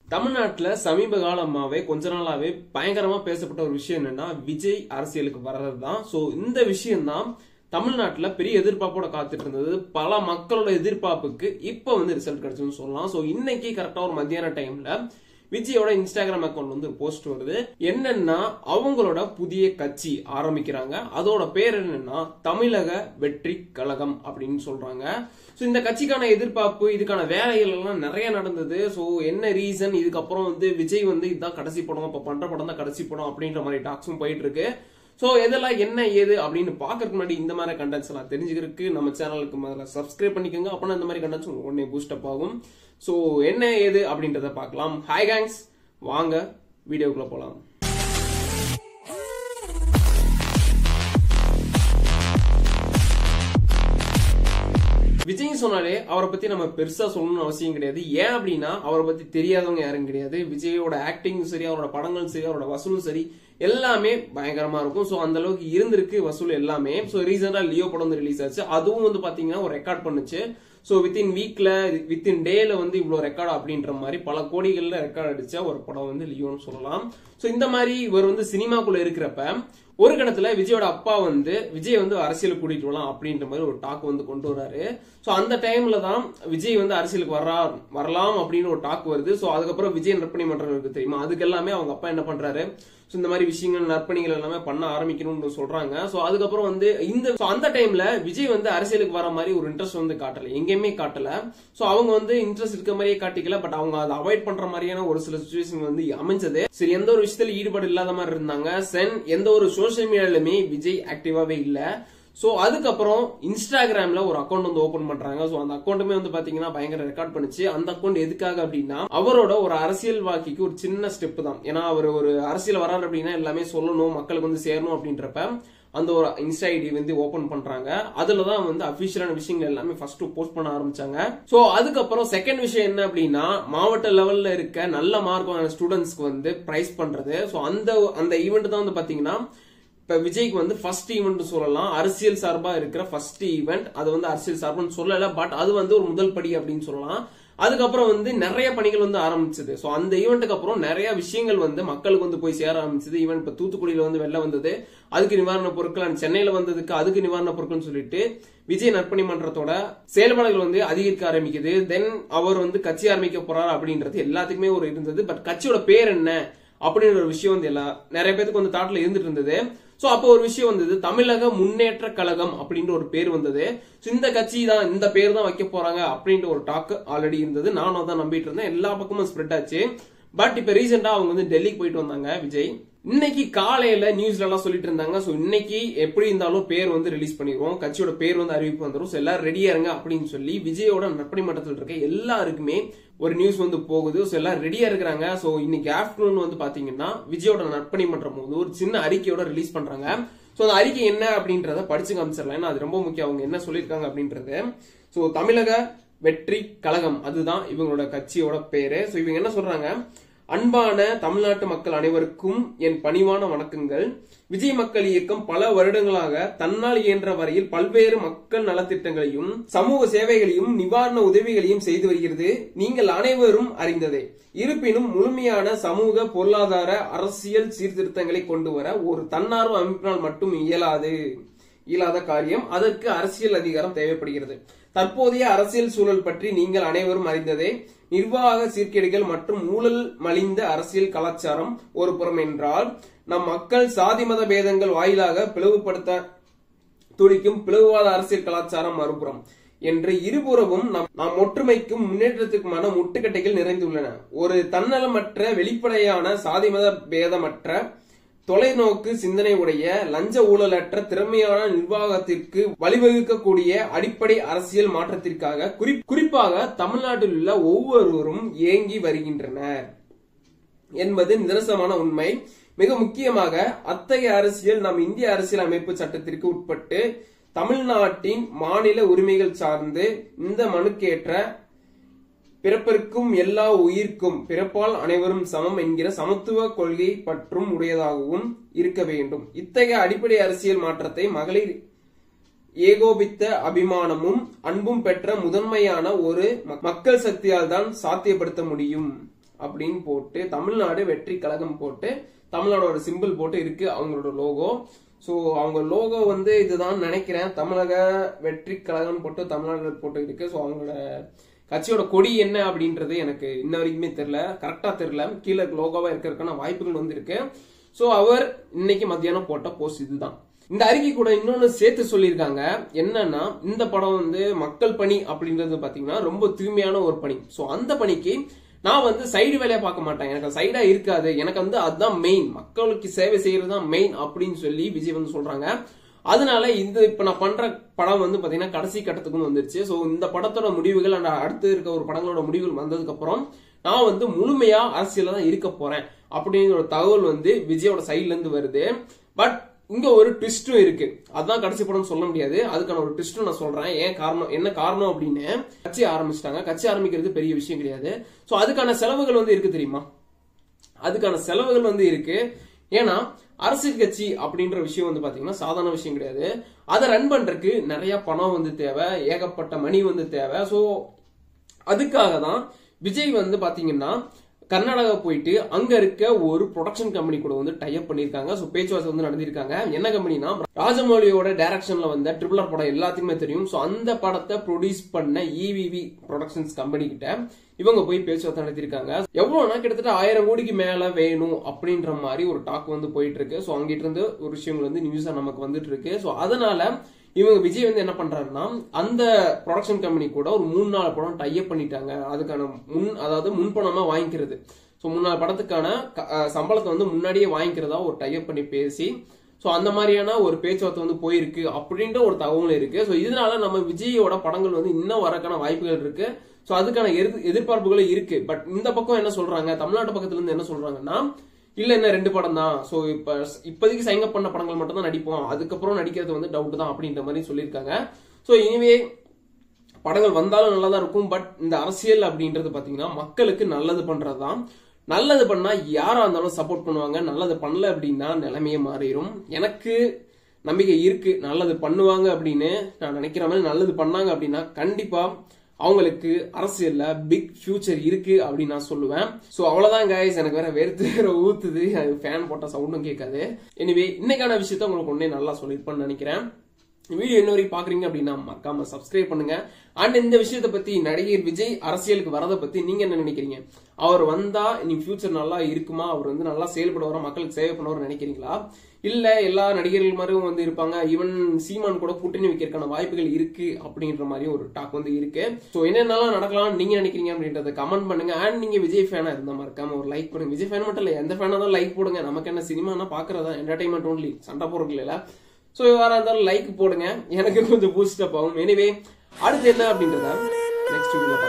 தமிழ்நாட்டுல சமீப காலமாவே கொஞ்ச நாளாவே பயங்கரமா பேசப்பட்ட ஒரு விஷயம் என்னன்னா விஜய் அரசியலுக்கு வர்றது தான் சோ இந்த விஷயம் தான் தமிழ்நாட்டுல பெரிய எதிர்பார்ப்போட காத்துட்டு இருந்தது பல மக்களோட எதிர்பார்ப்புக்கு இப்ப வந்து ரிசல்ட் கிடைச்சுன்னு சொல்லலாம் சோ இன்னைக்கு கரெக்டா ஒரு மத்தியான டைம்ல விஜயோட இன்ஸ்டாகிராம் அக்கௌண்ட் வந்து ஒரு போஸ்ட் வருது என்னன்னா அவங்களோட புதிய கட்சி ஆரம்பிக்கிறாங்க அதோட பேர் என்னன்னா தமிழக வெற்றி கழகம் அப்படின்னு சொல்றாங்க சோ இந்த கட்சிக்கான எதிர்பார்ப்பு இதுக்கான வேலைகள் எல்லாம் நிறைய நடந்தது சோ என்ன ரீசன் இதுக்கப்புறம் வந்து விஜய் வந்து இதுதான் கடைசி படம் இப்ப பண்ற படம் தான் கடைசி படம் அப்படின்ற மாதிரி டாக்ஸும் போயிட்டு இருக்கு சோ இதெல்லாம் என்ன ஏது அப்படின்னு பாக்கறதுக்கு முன்னாடி இந்த மாதிரி கண்டென்ட்ஸ் எல்லாம் தெரிஞ்சுக்கிறதுக்கு நம்ம சேனலுக்கு முதல்ல சப்ஸ்கிரைப் பண்ணிக்கோங்க அப்பனா இந்த மாதிரி கண்டென்ட்ஸ் உடனே பூஸ்ட் அப் ஆகும் சோ என்ன ஏது அப்படின்றத பார்க்கலாம் ஹாய் கேங்ஸ் வாங்க வீடியோக்குள்ள போலாம் விஜய் சொன்னாலே அவரை பத்தி நம்ம பெருசா சொல்லணும்னு அவசியம் கிடையாது ஏன் அப்படின்னா அவரை பத்தி தெரியாதவங்க யாரும் கிடையாது விஜயோட ஆக்டிங்கும் சரி அவரோட படங்களும் சரி அவரோட வசூலும் சரி எல்லாமே பயங்கரமா இருக்கும் சோ அந்த அளவுக்கு இருந்திருக்கு வசூல் எல்லாமே சோ ரீசெண்டா லியோ படம் வந்து ரிலீஸ் ஆச்சு அதுவும் வந்து பாத்தீங்கன்னா ஒரு ரெக்கார்ட் பண்ணுச்சு சோ வித்தின் வீக்ல வித்தின் டேல வந்து இவ்வளவு ரெக்கார்ட் அப்படின்ற மாதிரி பல கோடிகள்ல ரெக்கார்ட் அடிச்ச ஒரு படம் வந்து லியோன்னு சொல்லலாம் சோ இந்த மாதிரி இவர் வந்து சினிமாக்குள்ள இருக்கிறப்ப ஒரு கணத்துல விஜயோட அப்பா வந்து விஜய் வந்து அரசியல் கூட்டிட்டு வரலாம் அப்படின்ற மாதிரி ஒரு டாக் வந்து கொண்டு வராரு சோ அந்த டைம்ல தான் விஜய் வந்து அரசியலுக்கு வரா வரலாம் அப்படின்னு ஒரு டாக் வருது சோ அதுக்கப்புறம் விஜய் நற்பணி மன்றம் இருக்கு தெரியுமா அதுக்கு எல்லாமே அவங்க அப்பா என்ன பண்றாரு சோ இந்த மாதிரி விஷயங்கள் நற்பணிகள் எல்லாமே பண்ண ஆரம்பிக்கணும்னு சொல்றாங்க சோ அதுக்கப்புறம் வந்து இந்த so அந்த டைம்ல விஜய் வந்து அரசியலுக்கு வர மாதிரி ஒரு இன்ட்ரெஸ்ட் வந்து காட்டல எங்கேயுமே காட்டல சோ அவங்க வந்து இன்ட்ரெஸ்ட் இருக்க மாதிரியே காட்டிக்கல பட் அவங்க அதை அவாய்ட் பண்ற மாதிரியான ஒரு சில சுச்சுவேஷன் வந்து அமைஞ்சது சரி எந்த ஒரு விஷயத்துல ஈடுபாடு இல்லாத மாதிரி இருந்தாங்க சென் எந்த ஒரு சோசியல் மீடியாலுமே விஜய் ஆக்டிவாவே இல்ல சோ அதுக்கப்புறம் இன்ஸ்டாகிராம்ல ஒரு அக்கௌண்ட் வந்து ஓபன் பண்றாங்க சோ அந்த அக்கௌண்ட்டுமே வந்து பாத்தீங்கன்னா பயங்கர ரெக்கார்ட் பண்ணுச்சு அந்த அக்கௌண்ட் எதுக்காக அப்படின்னா அவரோட ஒரு அரசியல் வாழ்க்கைக்கு ஒரு சின்ன ஸ்டெப் தான் ஏன்னா அவர் ஒரு அரசியல் வராரு அப்படின்னா எல்லாமே சொல்லணும் மக்களுக்கு வந்து சேரணும் அப்படின்றப்ப அந்த ஒரு இன்ஸ்டா ஐடி வந்து ஓபன் பண்றாங்க அதுலதான் வந்து அபிஷியலான விஷயங்கள் எல்லாமே ஃபர்ஸ்ட் போஸ்ட் பண்ண ஆரம்பிச்சாங்க சோ அதுக்கப்புறம் செகண்ட் விஷயம் என்ன அப்படின்னா மாவட்ட லெவல்ல இருக்க நல்ல மார்க் வாங்கின ஸ்டூடெண்ட்ஸ்க்கு வந்து பிரைஸ் பண்றது சோ அந்த அந்த ஈவெண்ட் தான் வந்து பாத்தீங்கன்னா இப்ப விஜய்க்கு வந்து ஃபர்ஸ்ட் ஈவெண்ட் சொல்லலாம் அரசியல் சார்பா இருக்கிற ஃபர்ஸ்ட் ஈவெண்ட் அது வந்து அரசியல் சார்புன்னு சொல்லல பட் அது வந்து ஒரு முதல் படி அப்படின்னு சொல்லலாம் அதுக்கப்புறம் வந்து நிறைய பணிகள் வந்து ஆரம்பிச்சது சோ அந்த ஈவெண்ட்டுக்கு அப்புறம் நிறைய விஷயங்கள் வந்து மக்களுக்கு வந்து போய் சேர ஆரம்பிச்சது ஈவெண்ட் இப்ப தூத்துக்குடியில வந்து வெள்ளம் வந்தது அதுக்கு நிவாரண பொருட்கள் and சென்னையில வந்ததுக்கு அதுக்கு நிவாரண பொருட்கள் சொல்லிட்டு விஜய் நற்பணி மன்றத்தோட செயல்பாடுகள் வந்து அதிகரிக்க ஆரம்பிக்குது தென் அவர் வந்து கட்சி ஆரம்பிக்க போறாரு அப்படின்றது எல்லாத்துக்குமே ஒரு இருந்தது பட் கட்சியோட பேர் என்ன அப்படின்ற ஒரு விஷயம் வந்து எல்லா நிறைய பேருக்கு வந்து தாட்ல இருந்துட்டு இருந்தது சோ அப்போ ஒரு விஷயம் வந்தது தமிழக முன்னேற்ற கழகம் அப்படின்ற ஒரு பேர் வந்தது சோ இந்த கட்சி தான் இந்த பேர் தான் வைக்க போறாங்க அப்படின்ற ஒரு டாக் ஆல்ரெடி இருந்தது நானும் அதான் நம்பிட்டு இருந்தேன் எல்லா பக்கமும் ஸ்ப்ரெட் ஆச்சு பட் இப்ப ரீசெண்டா அவங்க வந்து டெல்லிக்கு போயிட்டு வந்தாங்க விஜய் இன்னைக்கு காலையில நியூஸ்ல எல்லாம் சொல்லிட்டு இருந்தாங்க சோ இன்னைக்கு எப்படி இருந்தாலும் பேர் வந்து ரிலீஸ் பண்ணிடுவோம் கட்சியோட பேர் வந்து அறிவிப்பு வந்துடும் சோ எல்லாரும் ரெடியா இருங்க அப்படின்னு சொல்லி விஜயோட நற்பணி மட்டத்தில் இருக்க எல்லாருக்குமே ஒரு நியூஸ் வந்து போகுது சோ எல்லாரும் ரெடியா இருக்கிறாங்க சோ இன்னைக்கு ஆஃப்டர்நூன் வந்து பாத்தீங்கன்னா விஜயோட நற்பணி மன்றம் வந்து ஒரு சின்ன அறிக்கையோட ரிலீஸ் பண்றாங்க சோ அந்த அறிக்கை என்ன அப்படின்றத படிச்சு காமிச்சிடலாம் ஏன்னா அது ரொம்ப முக்கியம் அவங்க என்ன சொல்லியிருக்காங்க அப்படின்றது சோ தமிழக வெற்றி கழகம் அதுதான் இவங்களோட கட்சியோட பேரு சோ இவங்க என்ன சொல்றாங்க அன்பான தமிழ்நாட்டு மக்கள் அனைவருக்கும் என் பணிவான வணக்கங்கள் விஜய் மக்கள் இயக்கம் பல வருடங்களாக தன்னால் இயன்ற வரையில் பல்வேறு மக்கள் நலத்திட்டங்களையும் சமூக சேவைகளையும் நிவாரண உதவிகளையும் செய்து வருகிறது நீங்கள் அனைவரும் அறிந்ததே இருப்பினும் முழுமையான சமூக பொருளாதார அரசியல் சீர்திருத்தங்களை கொண்டு வர ஒரு தன்னார்வ அமைப்பினால் மட்டும் இயலாது இயலாத காரியம் அதற்கு அரசியல் அதிகாரம் தேவைப்படுகிறது தற்போதைய அரசியல் சூழல் பற்றி நீங்கள் அனைவரும் அறிந்ததே நிர்வாக சீர்கேடுகள் மற்றும் ஊழல் மலிந்த அரசியல் கலாச்சாரம் ஒரு புறம் என்றால் நம் மக்கள் சாதி மத பேதங்கள் வாயிலாக பிளவுபடுத்த துடிக்கும் பிளவுவாத அரசியல் கலாச்சாரம் மறுபுறம் என்று இருபுறமும் நம் நாம் ஒற்றுமைக்கும் முன்னேற்றத்துக்குமான முட்டுக்கட்டைகள் நிறைந்துள்ளன ஒரு தன்னலமற்ற வெளிப்படையான சாதி மத பேதமற்ற தொலைநோக்கு சிந்தனை உடைய லஞ்ச ஊழலற்ற திறமையான நிர்வாகத்திற்கு வழிவகுக்கக்கூடிய அடிப்படை அரசியல் மாற்றத்திற்காக குறிப்பாக தமிழ்நாட்டில் உள்ள ஒவ்வொருவரும் ஏங்கி வருகின்றனர் என்பது நிதர்சனமான உண்மை மிக முக்கியமாக அத்தகைய அரசியல் நம் இந்திய அரசியல் அமைப்பு சட்டத்திற்கு உட்பட்டு தமிழ்நாட்டின் மாநில உரிமைகள் சார்ந்து இந்த மனுக்கேற்ற பிறப்பிற்கும் எல்லா உயிர்க்கும் பிறப்பால் அனைவரும் சமம் என்கிற சமத்துவ கொள்கை பற்றும் உடையதாகவும் இருக்க வேண்டும் இத்தகைய அடிப்படை அரசியல் மாற்றத்தை மகளிர் ஏகோபித்த அபிமானமும் அன்பும் பெற்ற முதன்மையான ஒரு ம- மக்கள் சக்தியால் தான் சாத்தியப்படுத்த முடியும் அப்படின்னு போட்டு தமிழ்நாடு வெற்றி கழகம் போட்டு தமிழ்நாடோட சிம்பிள் போட்டு இருக்கு அவங்களோட லோகோ ஸோ அவங்க லோகோ வந்து இதுதான் நினைக்கிறேன் தமிழக வெற்றி கழகம் போட்டு தமிழ்நாடு போட்டு இருக்கு ஸோ அவங்களோட கட்சியோட கொடி என்ன அப்படின்றது எனக்கு இன்ன வரைக்குமே தெரியல கரெக்டா தெரியல கீழே லோகோவா இருக்கிறதுக்கான வாய்ப்புகள் வந்து இருக்கு ஸோ அவர் இன்னைக்கு மத்தியானம் போட்ட போஸ்ட் இதுதான் இந்த அறிக்கை கூட இன்னொன்னு சேர்த்து சொல்லியிருக்காங்க என்னன்னா இந்த படம் வந்து மக்கள் பணி அப்படின்றது பாத்தீங்கன்னா ரொம்ப தூய்மையான ஒரு பணி ஸோ அந்த பணிக்கு நான் வந்து சைடு வேலையா பார்க்க மாட்டேன் எனக்கு சைடா இருக்காது எனக்கு வந்து அதுதான் மெயின் மக்களுக்கு சேவை செய்யறது தான் மெயின் அப்படின்னு சொல்லி விஜய் வந்து சொல்றாங்க அதனால இந்த இப்ப நான் பண்ற படம் வந்து பாத்தீங்கன்னா கடைசி கட்டத்துக்கும் வந்துருச்சு ஸோ இந்த படத்தோட முடிவுகள் அந்த அடுத்து இருக்க ஒரு படங்களோட முடிவுகள் வந்ததுக்கு அப்புறம் நான் வந்து முழுமையா அரசியல தான் இருக்க போறேன் அப்படிங்கிற ஒரு தகவல் வந்து விஜயோட சைட்ல இருந்து வருது பட் இங்க ஒரு ட்விஸ்டும் இருக்கு அதான் கடைசி படம் சொல்ல முடியாது அதுக்கான ஒரு ட்விஸ்டும் நான் சொல்றேன் ஏன் காரணம் என்ன காரணம் அப்படின்னு கட்சி ஆரம்பிச்சிட்டாங்க கட்சி ஆரம்பிக்கிறது பெரிய விஷயம் கிடையாது சோ அதுக்கான செலவுகள் வந்து இருக்கு தெரியுமா அதுக்கான செலவுகள் வந்து இருக்கு ஏன்னா அரசியல் கட்சி அப்படின்ற விஷயம் வந்து பாத்தீங்கன்னா சாதாரண விஷயம் கிடையாது அதை ரன் பண்றதுக்கு நிறைய பணம் வந்து தேவை ஏகப்பட்ட மணி வந்து தேவை சோ அதுக்காக தான் விஜய் வந்து பாத்தீங்கன்னா கர்நாடகா போயிட்டு அங்க இருக்க ஒரு ப்ரொடக்ஷன் கம்பெனி கூட வந்து டைப் பண்ணிருக்காங்க சோ பேச்சுவார்த்தை வந்து நடந்திருக்காங்க என்ன கம்பெனினா ராஜமௌலியோட டைரக்ஷன்ல வந்த ட்ரிபிள் ஆர் படம் எல்லாத்துக்குமே தெரியும் சோ அந்த படத்தை ப்ரொடியூஸ் பண்ண இவிவி ப்ரொடக்ஷன்ஸ் கம்பெனி கிட்ட இவங்க போய் பேச்சுவார்த்தை நடத்திருக்காங்க எவ்வளவுனா கிட்டத்தட்ட ஆயிரம் கோடிக்கு மேல வேணும் அப்படின்ற மாதிரி ஒரு டாக் வந்து போயிட்டு இருக்கு சோ அங்கிட்ட இருந்து ஒரு விஷயங்கள் வந்து நியூஸா நமக்கு வந்துட்டு இருக்கு சோ அதனால இவங்க விஜய் வந்து என்ன பண்றாருன்னா அந்த ப்ரொடக்ஷன் கம்பெனி கூட ஒரு மூணு நாலு படம் டைப் பண்ணிட்டாங்க அதுக்கான முன் அதாவது முன்பணமா வாங்கிக்கிறது ஸோ முன்னாள் படத்துக்கான க- அஹ் சம்பளத்தை வந்து முன்னாடியே வாங்கிக்கிறதா ஒரு டைப் பண்ணி பேசி ஸோ அந்த மாதிரியான ஒரு பேச்சுவார்த்தை வந்து போயிருக்கு அப்படின்ற ஒரு தகவல் இருக்கு ஸோ இதனால நம்ம விஜயோட படங்கள் வந்து இன்னும் வரக்கான வாய்ப்புகள் இருக்கு ஸோ அதுக்கான எதிர் எதிர்பார்ப்புகளும் இருக்கு பட் இந்த பக்கம் என்ன சொல்றாங்க தமிழ்நாட்டு பக்கத்துல இருந்து என்ன சொல்றாங்கன்னா இல்ல என்ன ரெண்டு படம் தான் சோ இப்ப இப்போதைக்கு சைன் அப் பண்ண படங்கள் மட்டும் தான் நடிப்போம் அதுக்கப்புறம் நடிக்கிறது வந்து டவுட் தான் அப்படின்ற மாதிரி சொல்லியிருக்காங்க சோ இனிவே படங்கள் வந்தாலும் நல்லா தான் இருக்கும் பட் இந்த அரசியல் அப்படின்றது பாத்தீங்கன்னா மக்களுக்கு நல்லது பண்றது தான் நல்லது பண்ணா யாரா இருந்தாலும் சப்போர்ட் பண்ணுவாங்க நல்லது பண்ணல அப்படின்னா நிலைமையே மாறிடும் எனக்கு நம்பிக்கை இருக்கு நல்லது பண்ணுவாங்க அப்படின்னு நான் நினைக்கிற மாதிரி நல்லது பண்ணாங்க அப்படின்னா கண்டிப்பா அவங்களுக்கு அரசியல்ல பிக் ஃபியூச்சர் இருக்கு அப்படின்னு நான் சொல்லுவேன் சோ அவ்வளவுதான் guys எனக்கு வேற வேர்த்து வேற ஊத்துது ஃபேன் போட்ட சவுண்டும் கேட்காது எனிவே இன்னைக்கான விஷயத்த உங்களுக்கு ஒன்னே நல்லா சொல்லியிருப்பேன்னு நினைக்கிறேன் வீடியோ இன்ன வரைக்கும் பாக்குறீங்க அப்படின்னா மறக்காம சப்ஸ்கிரைப் பண்ணுங்க அண்ட் இந்த விஷயத்தை பத்தி நடிகர் விஜய் அரசியலுக்கு வரதை பத்தி நீங்க என்ன நினைக்கிறீங்க அவர் வந்தா இனி ஃபியூச்சர் நல்லா இருக்குமா அவர் வந்து நல்லா செயல்படுவாரா மக்களுக்கு சேவை பண்ணுவார் நினைக்கிறீங்களா இல்ல எல்லா நடிகர்கள் மாதிரியும் வந்து இருப்பாங்க ஈவன் சீமான் கூட கூட்டணி வைக்கிறதுக்கான வாய்ப்புகள் இருக்கு அப்படின்ற மாதிரி ஒரு டாக் வந்து இருக்கு சோ என்னென்னலாம் நடக்கலாம் நீங்க நினைக்கிறீங்க அப்படின்றத கமெண்ட் பண்ணுங்க அண்ட் நீங்க விஜய் ஃபேனா இருந்தா மறக்காம ஒரு லைக் பண்ணுங்க விஜய் ஃபேன் மட்டும் இல்ல எந்த ஃபேனா தான் லைக் போடுங்க நமக்கு என்ன சினிமானா பாக்குறதா என்டர்டைன்மெண்ட் ஒன்லி சண்டை போடுறது இல்ல ஸோ யாரா இருந்தாலும் லைக் போடுங்க எனக்கு கொஞ்சம் பூஸ்ட் அப் ஆகும் எனிவே அடுத்து என்ன அப்படின்றத நெக்ஸ்ட் வீடியோல